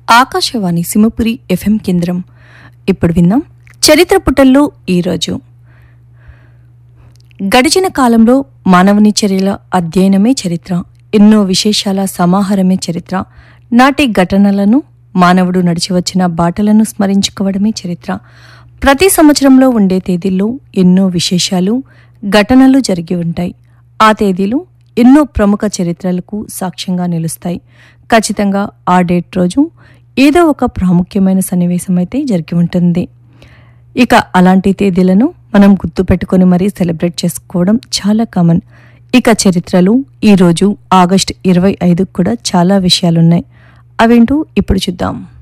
Akashvani Simhapuri FM కేంద్రం ఇప్పుడు విందాం చరిత్ర పుటల్లో ఈరోజు గడిచిన కాలంలో మానవుని చర్యల అధ్యయనమే చరిత్ర ఎన్నో విశేషాల సమాహారమే చరిత్ర నాటి ఘటనలను మానవుడు నడిచి వచ్చిన బాటలను స్మరించుకోవడమే చరిత్ర ప్రతి సంవత్సరంలో ఉండే తేదీల్లో ఎన్నో విశేషాలు ఘటనలు జరిగి ఉంటాయి ఆ తేదీలు ఎన్నో ప్రముఖ చరిత్రలకు సాక్ష్యంగా నిలుస్తాయి ఖచ్చితంగా ఆ డేట్ రోజు ఏదో ఒక ప్రాముఖ్యమైన సన్నివేశం అయితే జరిగి ఉంటుంది ఇక అలాంటి తేదీలను మనం గుర్తుపెట్టుకొని మరీ సెలబ్రేట్ చేసుకోవడం చాలా కామన్ ఇక చరిత్రలు ఈరోజు ఆగస్టు ఇరవై ఐదుకు కూడా చాలా విషయాలున్నాయి అవేంటో ఇప్పుడు చూద్దాం